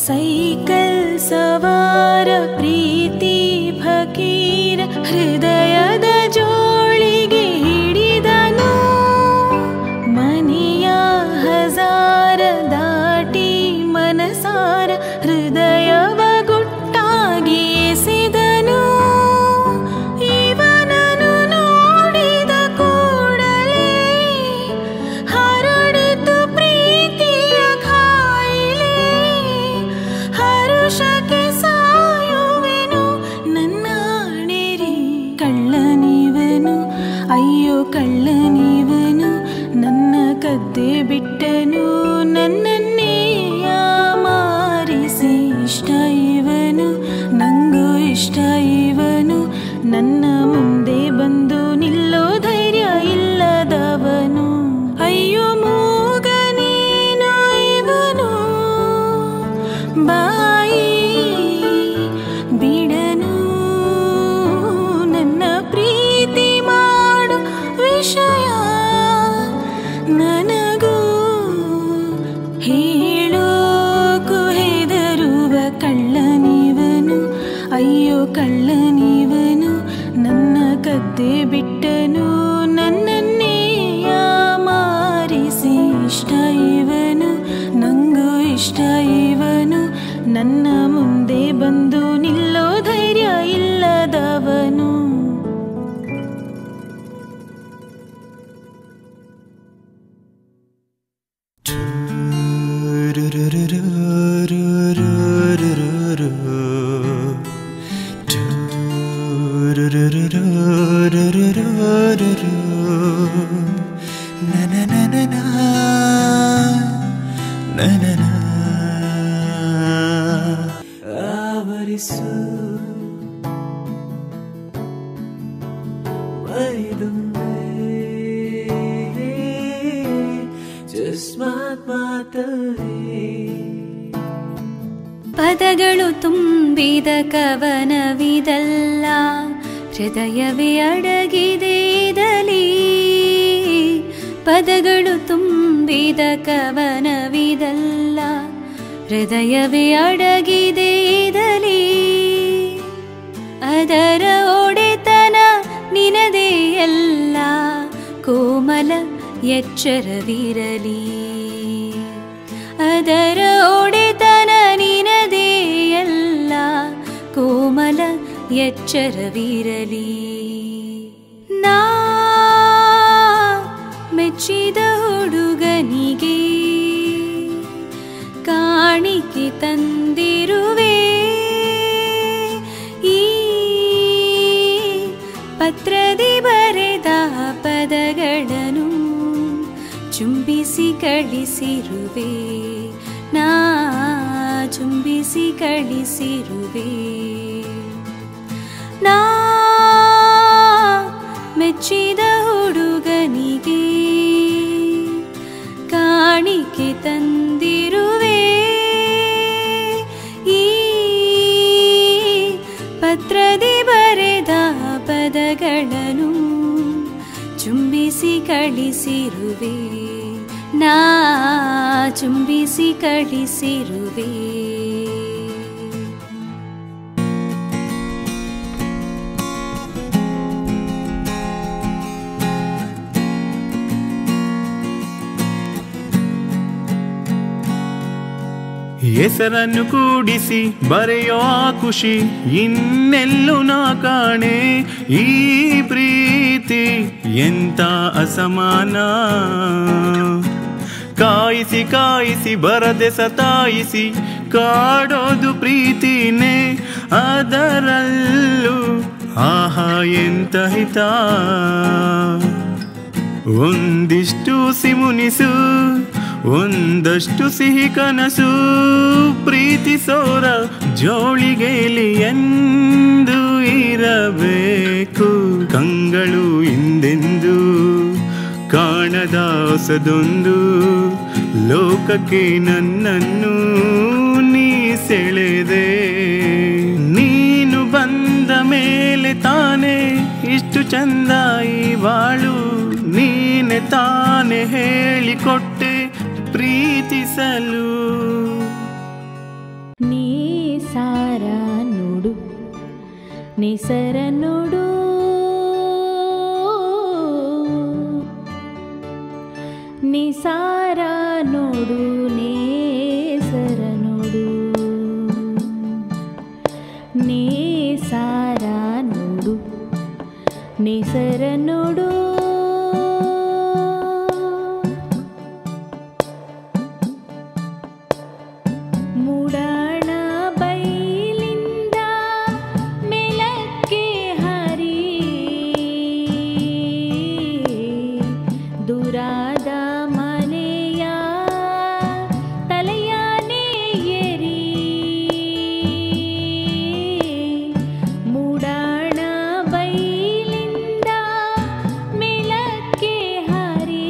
Cycle ಸವಾರ ಪ್ರೀತಿ ಫಕೀರ ಹೃದಯದ ಜೋಳಿಗೆ ಹಿಡಿದನು ಮನೆಯ ಹಜಾರ ದಾಟಿ ಮನಸಾರ ಹೃದಯವ ಗುಟ್ಟಾಗಿ ಎಸೆದನು ಇವನನು ನೋಡಿದ ಕೂಡಲೇ ಹರಡಿತು ಪ್ರೀತಿಯ ಕಾಯಿಲೆ ಹರುಷಕ್ಕೆ ಸಾಯುವೆನು ನನ್ನ ಅಣೆರಿ ಕಳ್ಳನಿವನು ಅಯ್ಯೋ ಕಳ್ಳನಿವನು ನನ್ನ ಕದ್ದೆ ಬಿಟ್ಟನು ನನ್ನನ್ನೇ ಮಾರಿಸಿ ಇಷ್ಟ ಇವನು ನಂಗೂ ಇಷ್ಟ ಇವನು ನನ್ನ ಮುಂದೆ ಬಂದು ನಿಲ್ಲೋ ಧೈರ್ಯ ಇಲ್ಲದವನು ಅಯ್ಯೋ ಮೂಗನೇನು ಇವನು ಬಾಯಿ ಬಿಡನು ನನ್ನ ಪ್ರೀತಿ ಮಾಡು ವಿಷಯ ನನಗೂ ಹೇಳೋಕು ಹೆದರುವ ಕಳ್ಳನಿವನು ಅಯ್ಯೋ ಕಳ್ಳನಿವನು ನನ್ನ ಕದ್ದೆ ಬಿಟ್ಟನು ನನ್ನನ್ನೇ ಮಾರಿಸಿ ಇಷ್ಟ ಇವನು ನಂಗೂ ಇಷ್ಟ ಇವನು ನನ್ನ ಮುಂದೆ ಬಂದು ನಿಲ್ಲೋ ಧೈರ್ಯ ಇಲ್ಲದವನು ಆವರಿಸು ಜಸ್ಮಾತ್ ಮಾತರಿ ಪದಗಳು ತುಂಬಿದ ಕವನವಿದಲ್ಲ ಹೃದಯವೇ ಅಡಗಿದೆ ಇದಲಿ ಪದಗಳು ತುಂಬಿದ ಕವನವಿದಲ್ಲ ಹೃದಯವೇ ಅಡಗಿದೆ ಇದಲಿ ಅದರ ಒಡೆತನ ನಿನದೇ ಎಲ್ಲ ಕೋಮಲ ಎಚ್ಚರವಿರಲಿ ಅದರ ಒಡೆತನ ನಿನದೇ ಎಲ್ಲ ಕೋಮಲ ಎಚ್ಚರವಿರಲಿ ನಾ ಮೆಚ್ಚಿದ ಹುಡುಗನಿಗೆ ಕಾಣಿಕೆ ತಂದಿರುವೆ ಈ ಪತ್ರದಿ ಬರೆದ ಪದಗಳನ್ನು ಚುಂಬಿಸಿ ಕಳಿಸಿರುವೆ ನಾ ಚುಂಬಿಸಿ ಕಳಿಸಿರುವೆ ನಾ ಮೆಚ್ಚಿದ ಹುಡುಗನಿಗೆ ಕಾಣಿಕೆ ತಂದಿರುವೆ ಈ ಪತ್ರದಿ ಬರೆದ ಪದಗಳನ್ನು ಚುಂಬಿಸಿ ಕಳಿಸಿರುವೆ ನಾ ಚುಂಬಿಸಿ ಕಳಿಸಿರುವೆ ಹೆಸರನ್ನು ಕೂಡಿಸಿ ಬರೆಯೋ ಆ ಖುಷಿ ಇನ್ನೆಲ್ಲೂ ನಾ ಕಾಣೆ ಈ ಪ್ರೀತಿ ಎಂತ ಅಸಮಾನ ಕಾಯಿಸಿ ಕಾಯಿಸಿ ಬರದೆ ಸತಾಯಿಸಿ ಕಾಡೋದು ಪ್ರೀತಿನೇ ಅದರಲ್ಲೂ ಆಹಾ ಎಂತ ಹಿತ ಒಂದಿಷ್ಟು ಸಿಮುನಿಸು ಒಂದಷ್ಟು ಸಿಹಿ ಕನಸು ಪ್ರೀತಿಸೋರ ಜೋಳಿಗೆಲಿ ಎಂದು ಇರಬೇಕು ಕಂಗಳು ಹಿಂದೆಂದು ಕಾಣದ ಹೊಸದೊಂದು ಲೋಕಕ್ಕೆ ನನ್ನನ್ನು ನೀ ಸೆಳೆದೆ ನೀನು ಬಂದ ಮೇಲೆ ತಾನೇ ಇಷ್ಟು ಚಂದ ಈ ಬಾಳು ನೀನೆ ತಾನೇ ಹೇಳಿಕೊಟ್ಟೆ ಪ್ರೀತಿಸಲು ಸಾರ ನೋಡು ನೇಸರ ನೋಡು ನಿಸಾರ ನೋಡು ನೇಸರ ನೋಡು ನೇಸಾರ ನೋಡು ನೇಸರ ನೋಡು ಮುಡಾಣ ಬೈಲಿಂದ ಮೇಲಕ್ಕೆ ಹರಿ ದುರಾದ ಮನೆಯ ತಲೆಯಾನೆ ಎರಿ ಮುಡಾಣ ಬೈಲಿಂದ ಮೇಲಕ್ಕೆ ಹರಿ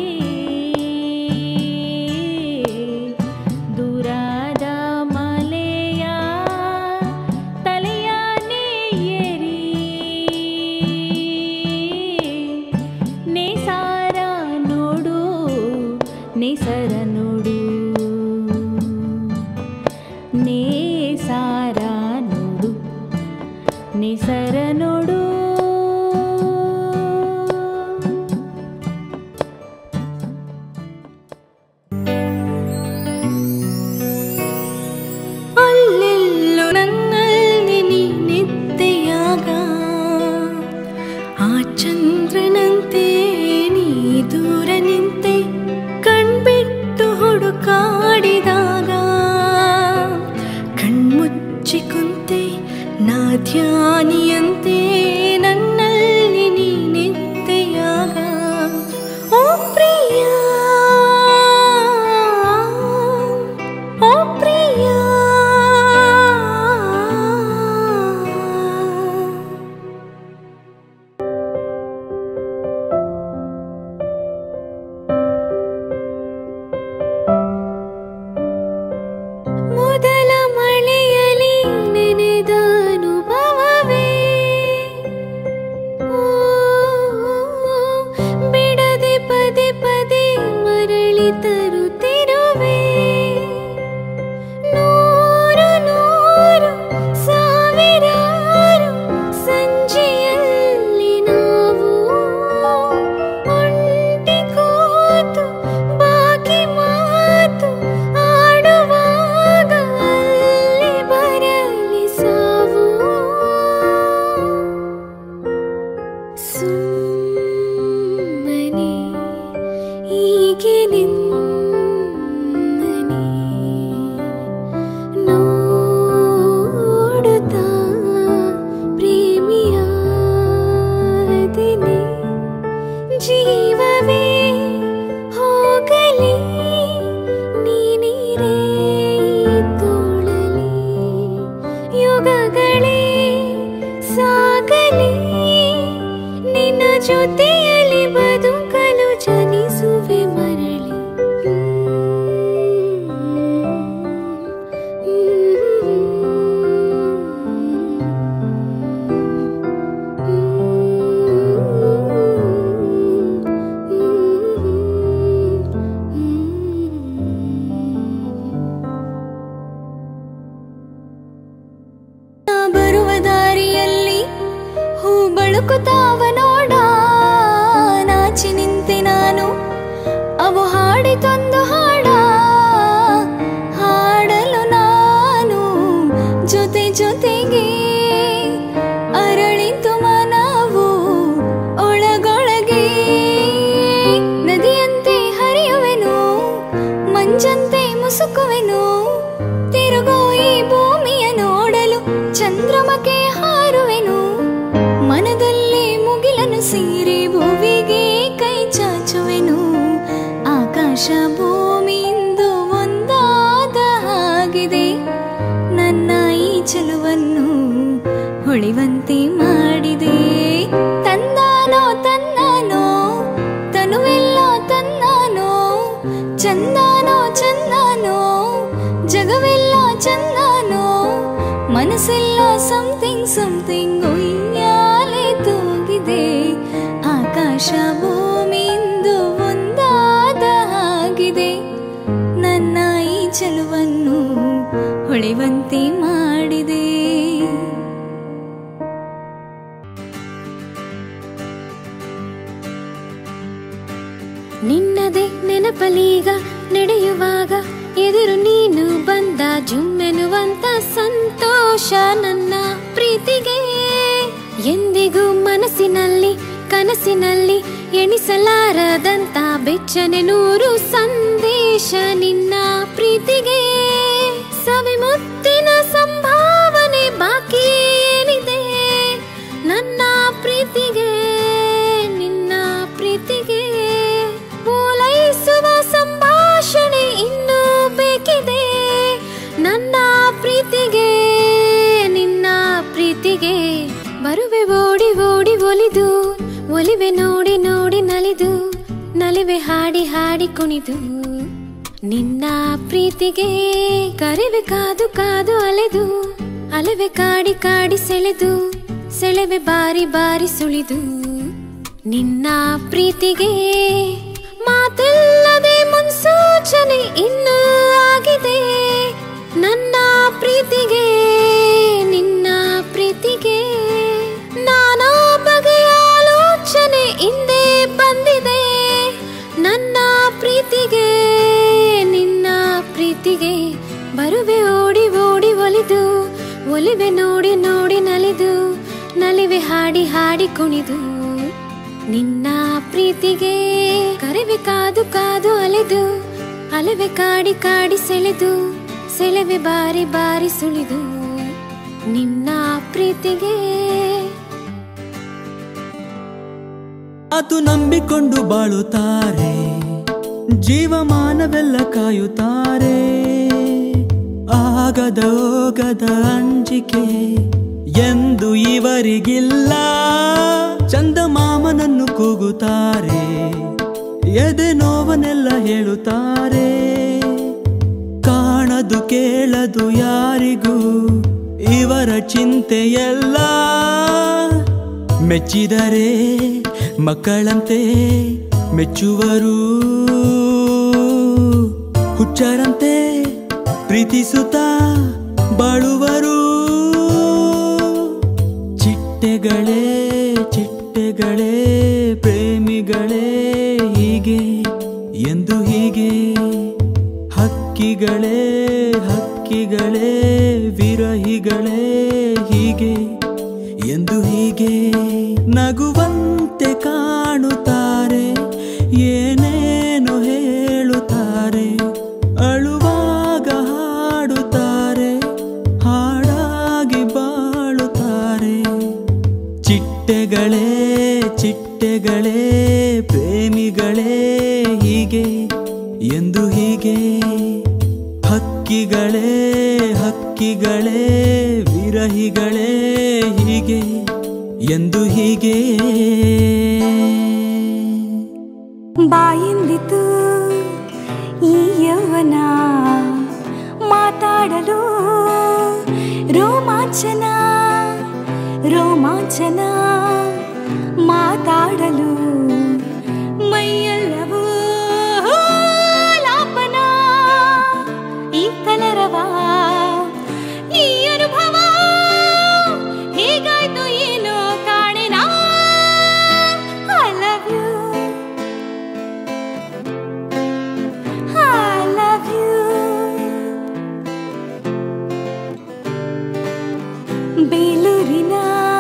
ದುರಾದ ಮಲೆಯ ತಲೆಯಾನೆ ಎರಿ ನೇಸಾರ ನೋಡು ನೇಸರ ನೋಡು ನೇಸಾರ ನೋಡು ನೇಸರ ನೋಡು ಅಲ್ಲೆಲ್ಲೋ ನನ್ನಲ್ಲಿ ನೀನಿದ್ದೆಯಾಗ ಆ ಚಂದ್ರನಂತೆ ನೀ ದೂರ ನಿಂತೆ ಕಣ್ಬಿಟ್ಟು ಹುಡುಕಾಡಿದಾಗ ಕಣ್ಮುಚ್ಚಿ ಕುಂತೆ ನಾ ಧ್ಯಾನಿಯಂತೆ ನನ್ನಲ್ಲಿ ನೀನಿದ್ದೆಯಾಗ ಓ ಪ್ರಿಯ ಓ ಪ್ರಿಯ ಮೊದಲ ಮಳೆಯಲಿ ನೆನೆದ ಅನುಭವವೇ ಓ, ಬಿಡದೆ ಪದೇ ಪದೇ ಮರಳಿ ತರುತ್ತಿರುವೆ ನೂರು ನೂರು ಸಾವಿರಾರು ಸಂಜೆಯಲ್ಲಿ ನಾವು ಒಂಟಿ ಕೂತು ಬಾಕಿ ಮಾತು ಆಡುವಾಗ ಅಲ್ಲಿ ಬರಲಿ ಸಾವು ಸುಮ್ಮನೆ ಹೀಗೆ ನಿನ್ನನೆ ನೋಡುತ್ತಾ ಪ್ರೇಮಿಯಾದಿನಿ ಜೀವವೇ ಹೋಗಲಿ ನೀನಿರೇ ತೋಳಲಿ ಯುಗಗಳೇ ಸಾಗಲಿ ನಿನ್ನ ಜೊತೆಯಲ್ಲಿ ಬದುಕಲು ಜನಿಸುವೆ ಮರಳಿ ನಾ ಬರುವ ದಾರಿಯಲ್ಲಿ ಹೂ ಬಳುಕುತ್ತಾವ ನೋಡ ನಾಚಿ ನಿಂತೆ ನಾನು ಅವು ಹಾಡಿತೊಂದು ಹಾಡ ಹಾಡಲು ನಾನು ಜೊತೆ ಜೊತೆಗೆ ಅರಳಿತು ಮನವು ಒಳಗೊಳಗೆ ನದಿಯಂತೆ ಹರಿಯುವೆನು ಮಂಜಂತೆ ಮುಸುಕುವೆನು ತಿರುಗೋ ಈ ಭೂಮಿಯ ನೋಡಲು ಚಂದ್ರಮಕ್ಕೆ ಹಾರುವೆನು ಮನದಲ್ಲಿ ಮುಗಿಲನು ಸೀರೆ ಭುವಿಗೆ ಕೈ ಚಾಚುವೆನು ಆಕಾಶ ಭೂಮಿಯಿಂದ ಒಂದಾದ ಹಾಗಿದೆ ನನ್ನ ಈ ಚೆಲುವನ್ನು ಹೊಳಿವಂತೆ ಮಾಡಿದೆ ತಂದಾನೋ ತನ್ನಾನೋ ತನುವೆಲ್ಲ ತನ್ನಾನೋ ಚಂದಾನೋ ಚಂದಾನೋ ಜಗವೆಲ್ಲ ಚಂದಾನೋ ಮನಸ್ಸೆಲ್ಲ ಸಮಥಿಂಗ್ ಸಮಥಿಂಗ್ ಉಯ್ಯಾಲೆ ತೂಗಿದೆ ಆಕಾಶ ಭೂಮಿಯಿಂದ ಒಂದಾದ ಹಾಗಿದೆ ನನ್ನ ಈ ಚೆಲುವನ್ನು ಹೊಳೆವಂತೆ ಮಾಡಿದೆ ಇಲ್ಲದೆ ನೆನಪಲೀಗ ನಡೆಯುವಾಗ ಎದುರು ನೀನು ಬಂದ ಜುಮ್ಮೆನುವಂತ ಸಂತೋಷ ನನ್ನ ಪ್ರೀತಿಗೆ ಎಂದಿಗೂ ಮನಸ್ಸಿನಲ್ಲಿ ಕನಸಿನಲ್ಲಿ ಎಣಿಸಲಾರದಂತ ಬೆಚ್ಚನೆ ನೂರು ಸಂದೇಶ ನಿನ್ನ ಪ್ರೀತಿಗೆ ಸವಿ ಮುತ್ತಿನ ಸಂಭಾವನೆ ಬಾಕಿ ಏನಿದೆ ನನ್ನ ಪ್ರೀತಿಗೆ ನಿನ್ನ ಪ್ರೀತಿಗೆ ಪೂಲೈಸುವ ಸಂಭಾಷಣೆ ಇನ್ನೂ ಬೇಕಿದೆ ನನ್ನ ಪ್ರೀತಿಗೆ ನಿನ್ನ ಪ್ರೀತಿಗೆ ಬರುವೆ ಓಡಿ ಓಡಿ ಒಲಿದು ಒಲಿವೆ ನೋಡಿ ನೋಡಿ ನಲಿದು ನಲಿವೆ ಹಾಡಿ ಹಾಡಿ ಕುಣಿದು ನಿನ್ನ ಪ್ರೀತಿಗೆ ಕರೆವೆ ಕಾದು ಕಾದು ಅಲೆದು ಅಲೆವೆ ಕಾಡಿ ಕಾಡಿ ಸೆಳೆದು ಸೆಳೆವೆ ಬಾರಿ ಬಾರಿ ಸುಳಿದು ನಿನ್ನ ಪ್ರೀತಿಗೆ ಮಾತಿಲ್ಲದೆ ಮುನ್ಸೂಚನೆ ಇನ್ನೂ ಆಗಿದೆ ನನ್ನ ಪ್ರೀತಿಗೆ ನಿನ್ನ ಪ್ರೀತಿಗೆ ನಾನಾ ಬಗೆಯ ಆಲೋಚನೆ ಹಿಂದೆ ಬಂದಿದೆ ನನ್ನ ಪ್ರೀತಿಗೆ ನಿನ್ನ ಪ್ರೀತಿಗೆ ಬರುವೆ ಓಡಿ ಓಡಿ ಒಲಿದು ಒಲಿವೆ ನೋಡಿ ನೋಡಿ ನಲಿದು ನಲಿವೆ ಹಾಡಿ ಹಾಡಿ ಕುಣಿದು ನಿನ್ನ ಪ್ರೀತಿಗೆ ಕರೆವೆ ಕಾದು ಕಾದು ಅಲೆದು ಅಲೆವೆ ಕಾಡಿ ಕಾಡಿ ಸೆಳೆದು ಸೆಳೆವೆ ಬಾರಿ ಬಾರಿ ಸುಳಿದು ನಿನ್ನ ಪ್ರೀತಿಗೆ ಅದು ನಂಬಿಕೊಂಡು ಬಾಳುತ್ತಾರೆ ಜೀವಮಾನವೆಲ್ಲ ಕಾಯುತ್ತಾರೆ ಆಗದ ಹೋಗದ ಅಂಜಿಕೆ ಎಂದು ಇವರಿಗಿಲ್ಲ ಚಂದಮಾಮನನ್ನು ಕೂಗುತ್ತಾರೆ ಎದೆ ನೋವನೆಲ್ಲ ಹೇಳುತ್ತಾರೆ ಕಾಣದು ಕೇಳದು ಯಾರಿಗೂ ಇವರ ಚಿಂತೆಯೆಲ್ಲ ಮೆಚ್ಚಿದರೆ ಮಕ್ಕಳಂತೆ ಮೆಚ್ಚುವರು ಹುಚ್ಚರಂತೆ ಪ್ರೀತಿಸುತ್ತಾ ಬಾಳುವರು ಚಿಟ್ಟೆಗಳೇ ಚಿಟ್ಟೆಗಳೇ ಪ್ರೇಮಿಗಳೇ ಹೀಗೆ ಎಂದು ಹೀಗೆ ಹಕ್ಕಿಗಳೇ ಹಕ್ಕಿಗಳೇ ವಿರಹಿಗಳೇ ಹೀಗೆ ಎಂದು ಹೀಗೆ ನಗುವಂತೆ ಕಾಣುತ್ತಾರೆ ಏನೇನು ಹೇಳುತ್ತಾರೆ ಅಳುವಾಗ ಹಾಡುತ್ತಾರೆ ಹಾಡಾಗಿ ಬಾಳುತ್ತಾರೆ ಚಿಟ್ಟೆಗಳೇ ಚಿಟ್ಟೆಗಳೇ ಪ್ರೇಮಿಗಳೇ ಹೀಗೆ ಎಂದು ಹೀಗೆ ಹಕ್ಕಿಗಳೇ ಹಕ್ಕಿಗಳೇ ವಿರಹಿಗಳೇ ಹೀಗೆ ಎಂದು ಹೀಗೆ ಬಾಯಿಂದಿತು ಈ ಯೌವನ ಮಾತಾಡಲು ರೋಮಾಂಚನ ರೋಮಾಂಚನ ಮಾತಾಡಲು ಮೈಯೆಲ್ಲವೂ ಲಾಪನ ಈ ಕಲರವ ಈ ಅನುಭವ ಹೇಗಾಯ್ತು ಏನೋ ಕಾಣೆನ I love you I love you ಬೇಲೂರಿನ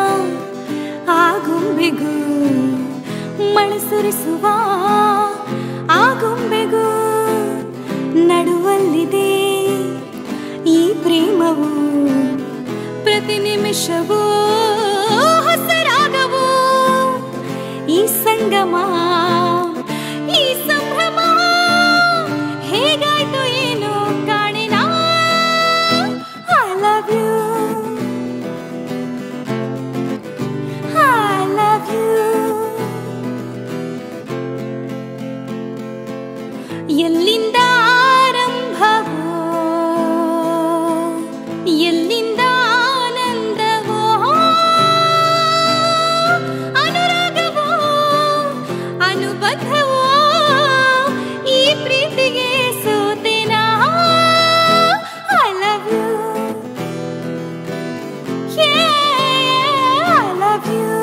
ಆಗುಂಬೆಗೂ ಮಳೆ ಸುರಿಸುವ ಆಗುಂಬೆಗೂ ನಡುವಲ್ಲಿದೆ ಈ ಪ್ರೇಮವು ಪ್ರತಿ ನಿಮಿಷವೂ ಹೊಸರಾಗವು ಈ ಸಂಗಮ ಈ ಸಂಭ್ರಮ ಹೇಗಾಯ್ತು ಏನು ಕಾಣೆನ I love you I love you ಎಲ್ಲಿಂದ ಆರಂಭವೋ ಎಲ್ಲಿಂದ ಆನಂದವೋ ಅನುರಾಗವೋ ಅನುಬಂಧವೋ ಈ ಪ್ರೀತಿಗೆ ಸೋತೆನಾ I love you I love you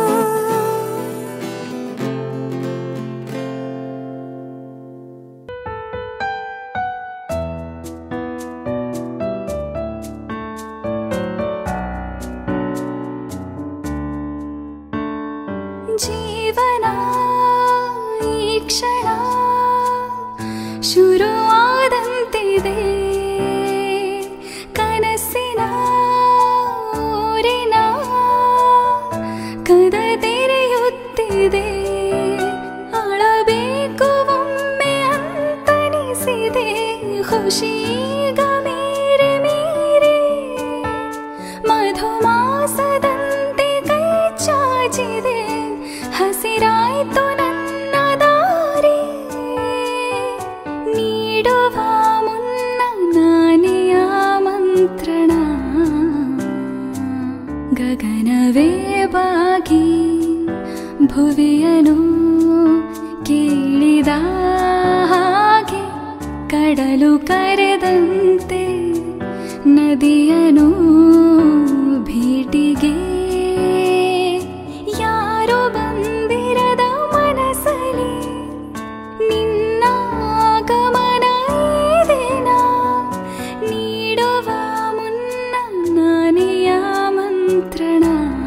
ಶುರುವಾದಂತಿದೆ ಕನಸಿನ ಊರಿನ ಕದ ತೆರೆಯುತ್ತಿದೆ ಅಳಬೇಕು ಒಮ್ಮೆ ಅಂತನಿಸಿದೆ ಖುಷೀಗ ಮೀರಿ ಮೀರಿ ಮಧುಮಾಸದಂತೆ ಕೈ ಚಾಚಿದೆ ಹಸಿರಾಯ್ತು ನನ್ನ ದಾರಿ ನೀಡುವ ಮುನ್ನ ನಾನೇ ಮಂತ್ರಣ ಗಗನವೇ ಬಾಗಿ ಭುವಿಯನು ಕೇಳಿದ ಹಾಗೆ ಕಡಲು ಕರೆದಂತೆ ನದಿಯನು ಭೇಟಿಗೆ ಯಾರು ಬಂದಿರದ ಮನಸಲಿ ನಿನ್ನ ಆಗಮನ ಈ ದಿನ ನೀಡುವ ಮುನ್ನ ನಾನೆಯ ಮಂತ್ರಣ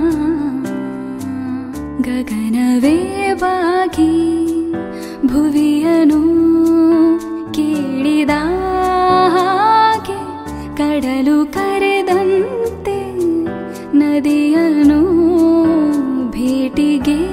ಗಗನವೇ ಬಾಗಿ ಭುವಿಯನು ಕೇಳಿದ ಹಾಗೆ ಕಡಲು ಕರೆದಂತೆ ನದಿಯನು ಭೇಟಿಗೆ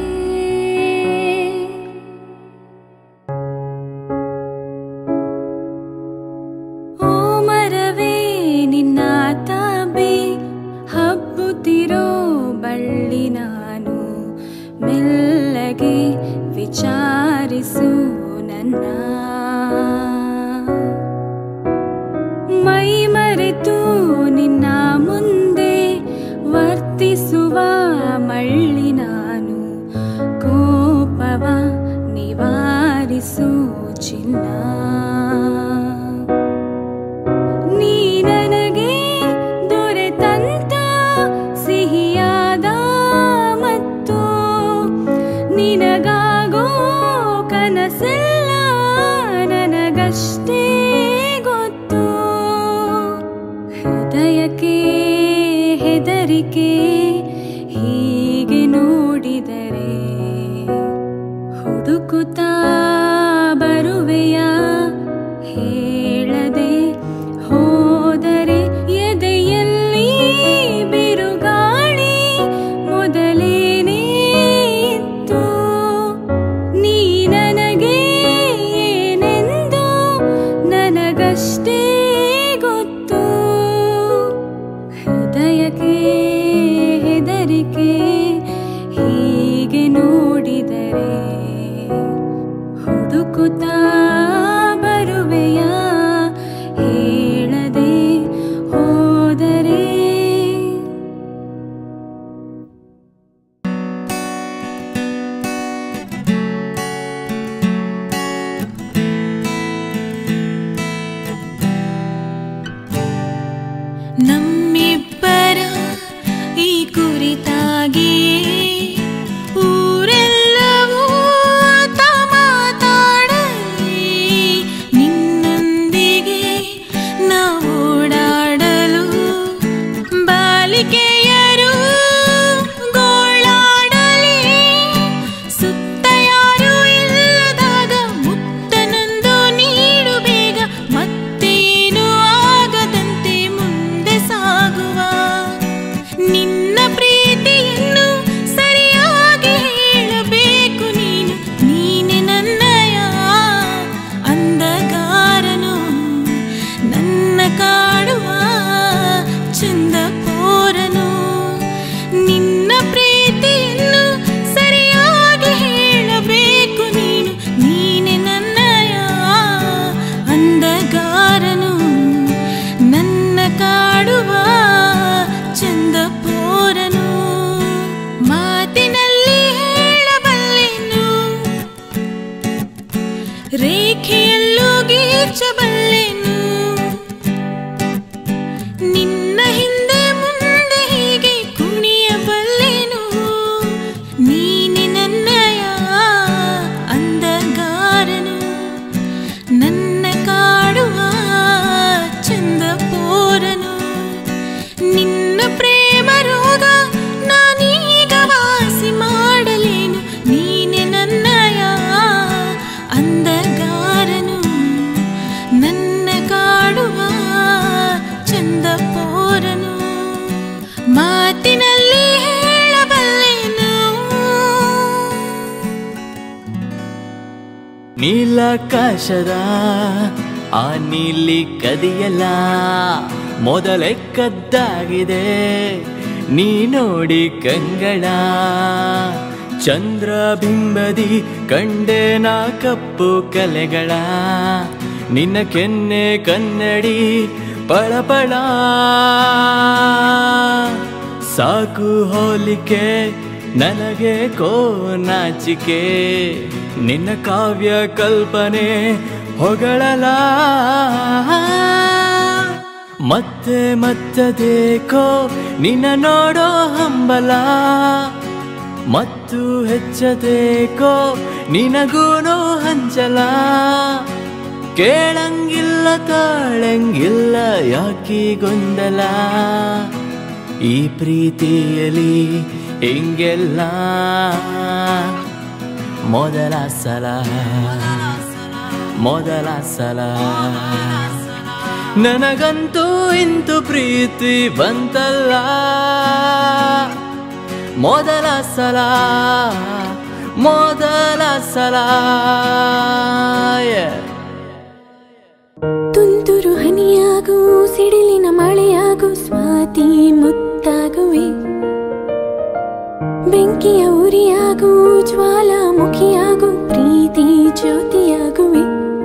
ಓ ಮರವೇ ನಿನ್ನ ತಾಬೆ ಹಬ್ಬುತ್ತಿರೋ ಬಳ್ಳಿ ನಾನು ಮೆಲ್ಲಗೆ ವಿಚಾರಿಸು ನನ್ನ ಮೈ ಮರೆತು ನಿನ್ನ ಮುಂದೆ ವರ್ತಿಸುವ ಮಳ್ಳಿ ನಾನು ಕೋಪವ ನಿವಾರಿಸು ಚಿನ್ನ ನೀ ನನಗೆ ದೊರೆತಂತ ಸಿಹಿಯಾದ ಮತ್ತು ನಿನಗಾಗೋ ಕನಸೆಲ್ಲ ನನಗಷ್ಟೇ ಗೊತ್ತು ಹೃದಯಕ್ಕೆ ಹೆದರಿಕೆ ಹೀಗೆ ನೋಡಿದರೆ ಹುಡುಕುತ್ತಾ ಬರುವೆಯ ಹೇಳದೆ ಹೋದರೆ ಎದೆಯಲ್ಲಿ ಬಿರುಗಾಳಿ ಮೊದಲೇನೇ ಇತ್ತು ನೀ ನನಗೆ ಏನೆಂದು ನನಗಷ್ಟೇ ಗೊತ್ತು ಹೃದಯಕ್ಕೆ ಹೆದರಿಕೆ ಹೀಗೆ ನೋಡಿದರೆ ಹುಡುಕುತ್ತಾ ಬರುವೆಯ ಹೇಳದೆ ಹೋದರೆ ನಮ್ಮಿಬ್ಬರ ಈ ಕುರಿತಾಗಿ ಊರೆಲ್ಲವೂ ತಾ ಮಾತಾಡಲಿ ನಿನ್ನೊಂದಿಗೆ ನಾವು ಓಡಾಡಲು ಬಾಲಿಕೆಯರು ಗೋಳಾಡಲಿ ಸುತ್ತ ಯಾರು ಇಲ್ಲದಾಗ ಮುತ್ತನೊಂದು ನೀಡು ಬೇಗ ಮತ್ತೇನು ಆಗದಂತೆ ಮುಂದೆ ಸಾಗುವ ನಿನ್ನ ಪ್ರೀತಿಯನ್ನು ಸರಿಯಾಗಿ ಹೇಳಬೇಕು ನೀನು ನೀನೆ ನನ್ನಯ ಅಂದಗಾರನು ನನ್ನ ಕಾಡುವ ಚಂದ ಪೋರನು ನಿನ್ನ ಪ್ರೀತಿಯನ್ನು ಸರಿಯಾಗಿ ಹೇಳಬೇಕು ನೀನು ನೀನೆ ನನ್ನಯ ಅಂದಗಾರನು ನನ್ನ ಕಾಡುವ ಚಂದ ಪೋರನು ಮಾತಿನಲ್ಲಿ ಹೇಳಬಲ್ಲೆನು ರೇಖೆಯಲ್ಲೂ ಗೀಚಬಲ್ಲೆನು ನಿನ್ನ ಹಿಂದೆ ಮುಂದೆ ಹೀಗೆ ಕುಣಿಯಬಲ್ಲೆನು ನೀನೆ ನನ್ನಯ ಅಂದಗಾರನು ನನ್ನ ಕಾಡುವ ಚಂದ ಪೋರನು ನಿನ್ನ ಪ್ರೇಮ ರೋಗ ನಾನೀಗ ವಾಸಿ ಮಾಡಲೇನು ನೀನೆ ನನ್ನಯ ಅಂದಗಾರನು ನೀಲಾಕಾಶದ ಆ ನೀಲಿ ಕದಿಯಲ್ಲ ಮೊದಲೇ ಕದ್ದಾಗಿದೆ ನೀ ನೋಡಿ ಕಂಗಳ ಚಂದ್ರ ಬಿಂಬದಿ ಕಂಡೆ ನಾ ಕಪ್ಪು ಕಲೆಗಳ ನಿನ್ನ ಕೆನ್ನೆ ಕನ್ನಡಿ ಪಳಪಳ ಸಾಕು ಹೋಲಿಕೆ ನನಗೆ ಕೋ ನಾಚಿಕೆ ನಿನ್ನ ಕಾವ್ಯ ಕಲ್ಪನೆ ಹೊಗಳಲ ಮತ್ತೆ ಮತ್ತದೇಕೋ ನಿನ್ನ ನೋಡೋ ಹಂಬಲ ಮತ್ತು ಹೆಚ್ಚದೇಕೋ ನಿನಗೂನೋ ಹಂಚಲ ಕೇಳಂಗಿಲ್ಲ ತಾಳಂಗಿಲ್ಲ ಯಾಕಿ ಗೊಂದಲ ಈ ಪ್ರೀತಿಯಲ್ಲಿ ಹಿಂಗೆಲ್ಲ ಮೊದಲ ಸಲ ಮೊದಲ ಸಲ ನನಗಂತೂ ಇಂತು ಪ್ರೀತಿ ಬಂತಲ್ಲ ಮೊದಲ ಸಲ ಮೊದಲ ಸಲ yeah. ತುಂತುರು ಹನಿಯಾಗು ಸಿಡಿಲಿನ ಮಳೆಯಾಗು ಸ್ವಾತಿ ಮುತ್ತಾಗುವೆ ಬೆಂಕಿಯ ಉರಿಯಾಗು ಜ್ವಾಲಾಮುಖಿಯಾಗು ಪ್ರೀತಿ ಜ್ಯೋತಿಯಾಗುವೆ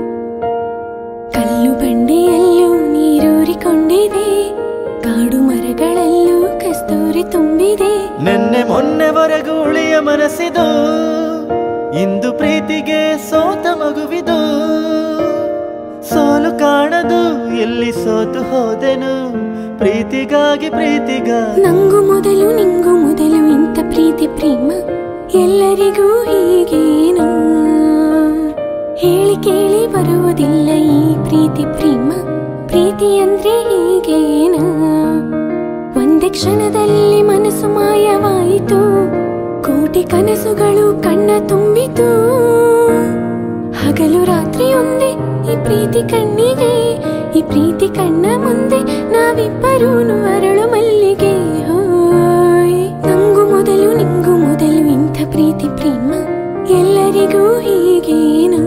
ಕಲ್ಲು ಬಂಡೆಯಲ್ಲೂ ನೀರೂರಿಕೊಂಡಿದೆ ಕಾಡು ಮರಗಳಲ್ಲೂ ಕಸ್ತೂರಿ ತುಂಬಿದೆ ನಿನ್ನೆ ಮೊನ್ನೆವರೆಗೂ ಉಳಿಯ ಮನಸ್ಸಿದು ಇಂದು ಪ್ರೀತಿಗೆ ಸೋತ ಮಗುವಿದು ಸೋಲು ಕಾಣದು ಎಲ್ಲಿ ಸೋತು ಹೋದೆನು ಪ್ರೀತಿಗಾಗಿ ಪ್ರೀತಿಗಾಗಿ ನಂಗು ಮೊದಲು ನಿಂಗು ಮೊದಲು ಇಂಥ ಪ್ರೀತಿ ಪ್ರೇಮ ಎಲ್ಲರಿಗೂ ಹೀಗೇನು ಹೇಳಿ ಕೇಳಿ ಬರುವುದಿಲ್ಲ ಈ ಪ್ರೀತಿ ಪ್ರೇಮ ಪ್ರೀತಿ ಅಂದ್ರೆ ಹೀಗೇನು ಒಂದೇ ಕ್ಷಣದಲ್ಲಿ ಮನಸ್ಸು ಮಾಯವಾಯಿತು ಕೋಟಿ ಕನಸುಗಳು ಕಣ್ಣ ತುಂಬಿತು ಹಗಲು ರಾತ್ರಿ ಒಂದೇ ಈ ಪ್ರೀತಿ ಕಣ್ಣಿಗೆ ಈ ಪ್ರೀತಿ ಕಣ್ಣ ಮುಂದೆ ನಾವಿಬ್ಬರೂ ಅರಳು ಮಲ್ಲಿಗೆ ಹೋಯ್ ನಂಗು ಮೊದಲು ನಿಂಗು ಮೊದಲು ಇಂಥ ಪ್ರೀತಿ ಪ್ರೇಮ ಎಲ್ಲರಿಗೂ ಹೀಗೇನು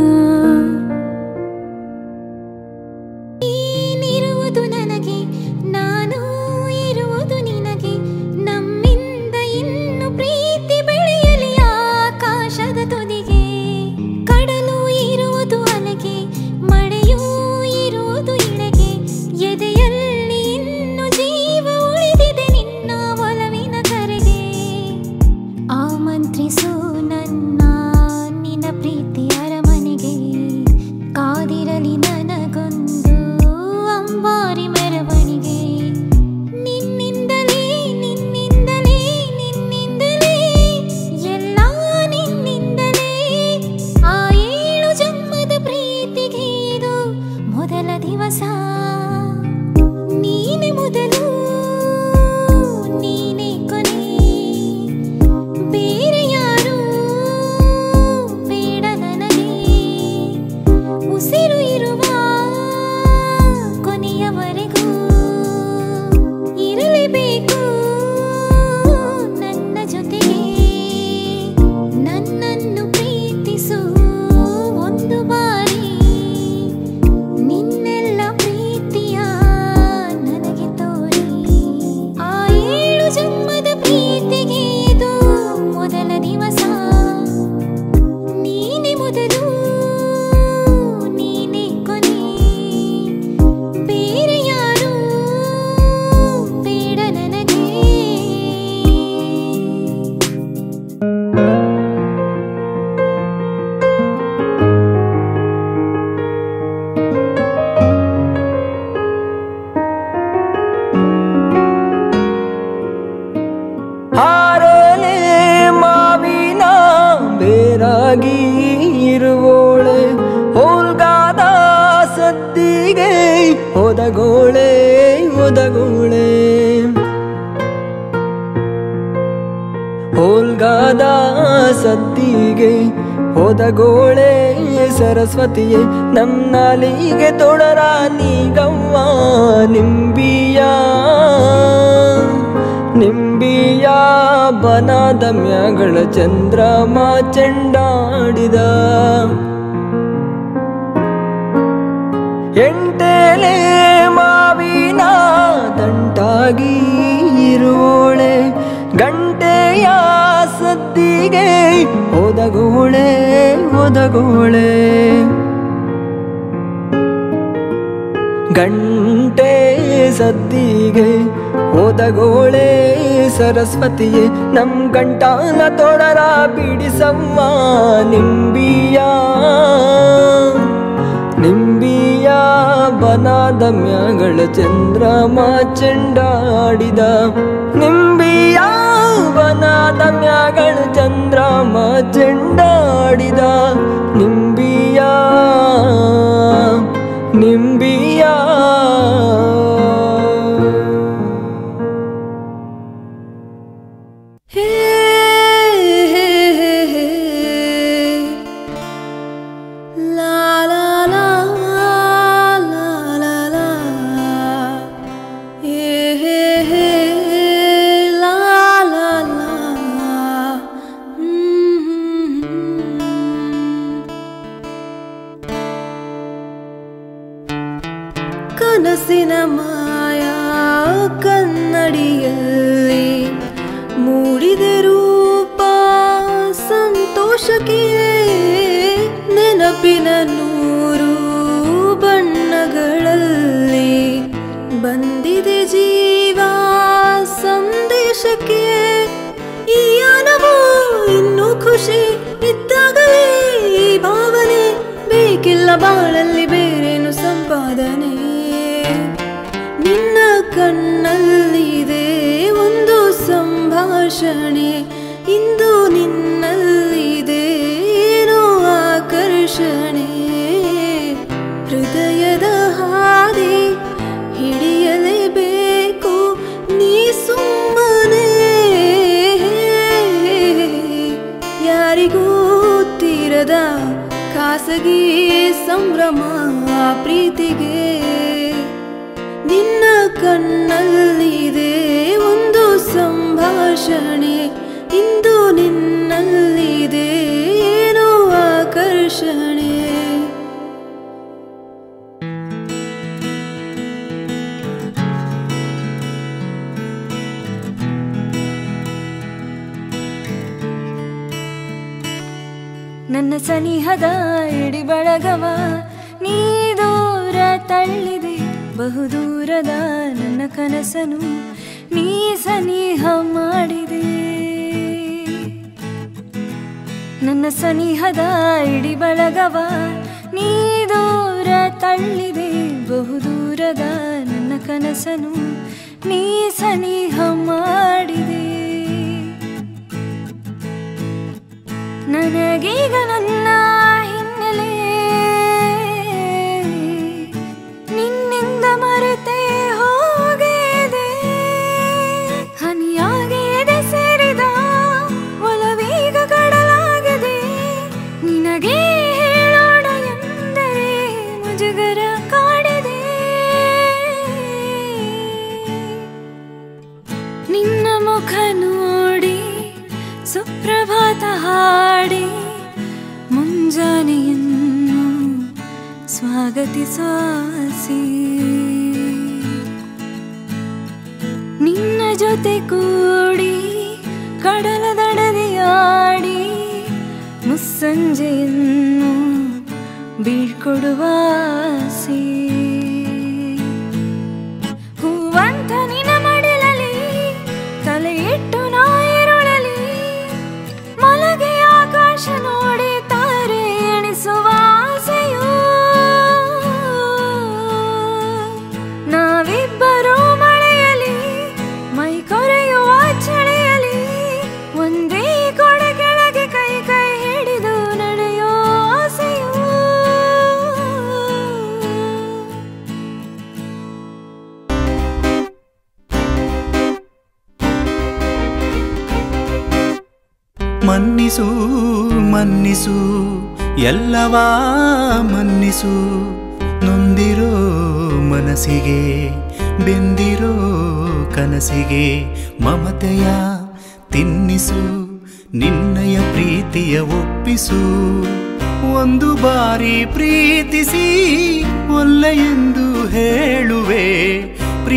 ನೀನಿರುವುದು ನನಗೆ ನಾನು ಇರುವುದು ನಿನಗೆ ನಮ್ಮಿಂದ ಇನ್ನು ಪ್ರೀತಿ ಬೆಳೆಯಲಿ ಆಕಾಶದ ತುದಿಗೆ ಕಡಲು ಇರುವುದು ಅಲೆಗೆ ಮಳೆಯೂ ಇರುವುದು ಇಳೆಗೆ ಎದೆಯಲ್ಲಿ ಇನ್ನು ಜೀವ ಉಳಿದಿದೆ ನಿನ್ನ ಒಲವಿನ ಕರೆಗೆ ಆಮಂತ್ರಿಸು ನನ್ನ ನಿನ್ನ ಪ್ರೀತಿ ಅರಮನೆಗೆ ಕಾದಿರಲಿ ನನಗೊಂದು ಅಂಬಾರಿ ಮೆರವಣಿಗೆ ನಿನ್ನಿಂದಲೇ ನಿನ್ನಿಂದಲೇ ನಿನ್ನಿಂದಲೇ ಎಲ್ಲ ನಿನ್ನಿಂದಲೇ ಆ ಏಳು ಜನ್ಮದ ಪ್ರೀತಿಗೆ ಇದು ಮೊದಲ ದಿವಸ ನೀನೆ ಮೊದಲು ನೀನೆ ಕೊನೆ ಬೇರೆ ಯಾರು ಬೇಡ ನನಗೆ ಉಸಿರು ಇರುವ ಕೊನೆಯವರೆಗೂ ಇರಲೇಬೇಕು ನನ್ನ ಜೊತೆಗೆ ನನ್ನನ್ನು ಪ್ರೀತಿಸು ಒಂದು ಬಾರಿ ನಿನ್ನೆಲ್ಲ ಪ್ರೀತಿಯ ನನಗೆ ತೋರಿ ಆ ಏಳು ಜನ್ಮದ ಪ್ರೀತಿಗೆ ಇದು ಮೊದಲ ದಿವಸ ನೀನೆ ಮೊದಲು ನೀನೆ ಕೊನೆ ಬೇರೆ ಯಾರು ಬೇಡ ನನಗೆ ಹಾರಲೆ ಮಾವಿನ ಬೇರಾಗಿ ಇರುವೋಳೆ ಹೋಲ್ಗಾದ ಸದ್ದಿಗೆ ಒದಗೋಳೆ ಒದಗೋಳೆ ಹೋಲ್ಗಾದ ಸದ್ದಿಗೆ ಒದಗೋಳೆ ಸರಸ್ವತಿಯೇ ನಮ್ನಾಲಿಗೆ ತೊಡರ ನೀಗವ್ವ ನಿಂಬಿಯ ನಿಂಬಿಯ ಬನದ ಮ್ಯಾಗಳ ಚಂದ್ರಮ ಚೆಂಡಾಡಿದ ಎಂಟೇಲೆ ಮಾವಿನ ದಂಟಾಗಿ ಇರುವೋಳೆ ಗಂಟೆಯ ಸದ್ದಿಗೆ ಒದಗೋಳೆ ಒದಗೋಳೆ ಗಂಟೆ ಸದ್ದಿಗೆ ಓದಗೋಳೆ ಸರಸ್ವತಿಯೇ ನಮ್ ಗಂಟಾಲ ತೊಡರ ಬಿಡಿಸವ್ವ ನಿಂಬಿಯ ನಿಂಬಿಯ ಬನಾದ ಮ್ಯಾಗಳ ಚಂದ್ರಮ ಚೆಂಡಾಡಿದ ನಿಂಬಿಯ ಬನಾದ ಮ್ಯಾಗಳ ಚಂದ್ರಮ ಚೆಂಡಾಡಿದ ನಿಂಬಿಯ ನಿಂಬಿಯ ಹೇ ಹೇ ಹೇ ಹೇ ಲಾ ಲಾ ಲಾ ಲಾ ಲಾ ಲಾ ಹೇ ಹೇ ಹೇ ಲಾ ಲಾ ಲಾ ಹ್ಮ್ ಕನಸಿನ ಮಾಯಾ ಕನ್ನಡಿಯಲ್ಲಿ ಮೂಡಿದೆ ರೂಪ ಸಂತೋಷಕ್ಕೆ ನೆನಪಿನ ನೂರು ಬಣ್ಣಗಳಲ್ಲಿ ಬಂದಿದೆ ಜೀವ ಸಂದೇಶಕ್ಕೆ ಈ ಅನುಭವ ಇನ್ನೂ ಖುಷಿ ಇದ್ದಾಗಲೇ ಈ ಭಾವನೆ ಬೇಕಿಲ್ಲ ಬಾಳಲ್ಲಿ ಬೇರೇನು ಸಂಪಾದನೆ ನಿನ್ನ ಕಣ್ಣಲ್ಲಿದೆ ಒಂದು ಸಂಭಾಷಣೆ ಇಂದು ನಿನ್ನಲ್ಲಿದೆ ಏನೋ ಆಕರ್ಷಣೆ ಹೃದಯದ ಹಾದಿ ಹಿಡಿಯಲೇಬೇಕು ನೀ ಸುಮ್ಮನೆ ಯಾರಿಗೂ ತೀರದ ಖಾಸಗಿ ಸಂಭ್ರಮ ಪ್ರೀತಿಗೆ ನಿನ್ನ ಕಣ್ಣಲ್ಲಿದೆ ಒಂದು ಸಂಭಾಷಣೆ ಇಂದು ನಿನ್ನಲ್ಲಿದೆ ಏನೋ ಆಕರ್ಷಣೆ ನನ್ನ ಸನಿಹದ ಇಡಿ ಬಳಗವ ನೀ ದೂರ ತಳ್ಳಿದೆ ಬಹುದೂರದ ನನ್ನ ಕನಸನು ನೀ ಸನಿಹ ಮಾಡಿದೆ ನನ್ನ ಸನಿಹದ ಇಡಿ ಬಳಗವ ನೀ ದೂರ ತಳ್ಳಿದೆ ಬಹುದೂರದ ನನ್ನ ಕನಸನು ನೀ ಸನಿಹ ಮಾಡಿದೆ ನನಗೀಗ ನನ್ನ ಹಿನ್ನೆಲೆ ನಿನ್ನಿಂದ ಮರೆತೇ ಹೋಗಿದೆ ಹನಿಯಾಗಿದೆ ಸೇರಿದ ಒಲವೀಗ ಕಡಲಾಗಿದೆ ನಿನಗೆ ಹೇಳೋಣ ಎಂದರೆ ಮುಜುಗರ ಕಾಡಿದೆ ನಿನ್ನ ಮುಖ ನೋಡಿ ಸುಪ್ರಭಾತ ಹಾಡಿ ಮುಂಜಾನೆಯನ್ನು ಸ್ವಾಗತಿಸುವಾಸಿ ನಿನ್ನ ಜೊತೆ ಕೂಡಿ ಕಡಲ ದಡದಿಯಾಡಿ ಮುಸ್ಸಂಜೆಯನ್ನು ಬೀಳ್ಕೊಡುವಾಸಿ ಹೂವಂತ ನಿನ ಮಡಿಲಲಿ ತಲೆ ಇಟ್ಟು ನಾ ಇರುಳಲಿ ಮಲಗೆ ಆಕಾಶ ನೋಡಿ ತಾರೆ ಎಣಿಸುವ ಆಸೆಯು ನಾವಿಬ್ಬರು ಮಳೆಯಲಿ ಮೈ ಕೊರೆಯುವ ಚಳಿಯಲಿ ಒಂದೇ ಕೊಡೆ ಕೆಳಗೆ ಕೈ ಕೈ ಹಿಡಿದು ನಡೆಯೋ ಆಸೆಯು ಮನ್ನಿಸು ಮನ್ನಿಸು ಎಲ್ಲವಾ ಮನ್ನಿಸು ನೊಂದಿರೋ ಮನಸ್ಸಿಗೆ ಬೆಂದಿರೋ ಕನಸಿಗೆ ಮಮತೆಯ ತಿನ್ನಿಸು ನಿನ್ನಯ ಪ್ರೀತಿಯ ಒಪ್ಪಿಸು ಒಂದು ಬಾರಿ ಪ್ರೀತಿಸಿ ಒಲ್ಲೆಯ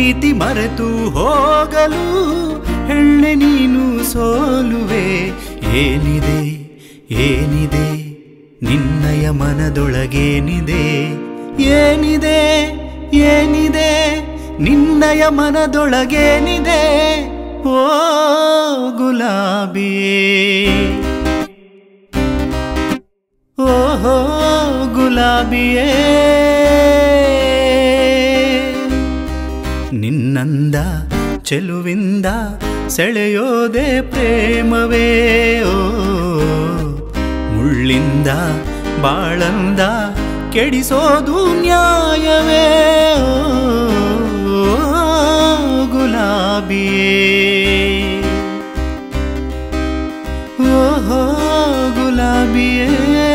ಪ್ರೀತಿ ಮರೆತು ಹೋಗಲು ಹೆಣ್ಣೆ ನೀನು ಸೋಲುವೆ ಏನಿದೆ ಏನಿದೆ ನಿನ್ನಯ ಮನದೊಳಗೇನಿದೆ ಏನಿದೆ ಏನಿದೆ ನಿನ್ನಯ ಮನದೊಳಗೇನಿದೆ ಓ ಗುಲಾಬಿಯೇ ಓಹೋ ಗುಲಾಬಿಯೇ ನಿನ್ನಂದ ಚೆಲುವಿಂದ ಸೆಳೆಯೋದೆ ಪ್ರೇಮವೇ ಓ ಮುಳ್ಳಿಂದ ಬಾಳಂದ ಕೆಡಿಸೋದು ನ್ಯಾಯವೇ ಓ ಗುಲಾಬಿಯೇ ಓಹೋ ಗುಲಾಬಿಯೇ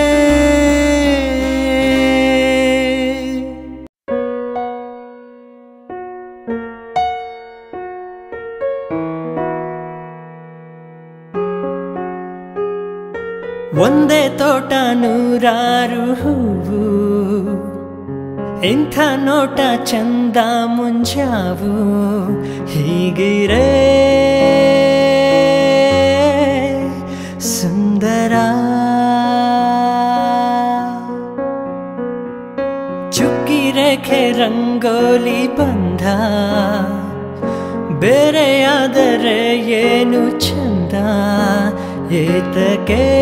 ಒಂದೇ ತೋಟ ನೂರಾರು ಹೂವು ಇಂಥ ನೋಟ ಚಂದ ಮುಂಜಾವು ಹೀಗಿರೇ ಸುಂದರ ಚುಕ್ಕಿ ರೇಖೆ ರಂಗೋಲಿ ಬಂಧ ಬೇರೆಯಾದರೆ ಏನು ಚಂದ ಏತಕ್ಕೆ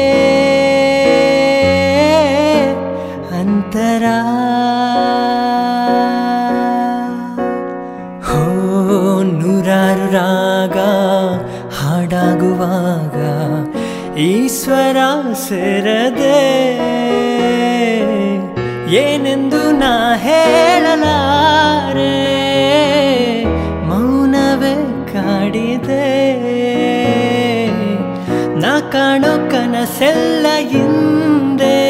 ಅಂತರ ಹೋ ನೂರಾರು ರಾಗ ಹಾಡಾಗುವಾಗ ಈಶ್ವರ ಸೇರದೆ ಏನೆಂದು ನಾ ಹೇಳಲಾರೆ ಮೌನವೇ ಕಾಡಿದೆ ನಾ ಕಾಣೋ ಕನಸೆಲ್ಲ ಹಿಂದೆ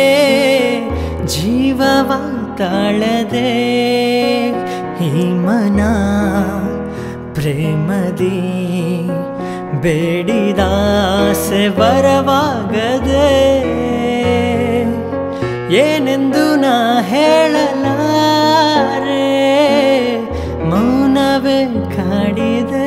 ಜೀವವ ತಾಳದೆ ಈ ಮನ ಪ್ರೇಮದಿ ಬೇಡಿದಾಸೆ ಬರವಾಗದೆ ಏನೆಂದು ನಾ ಹೇಳಲಾರೆ ಮೌನವೇ ಕಾಡಿದೆ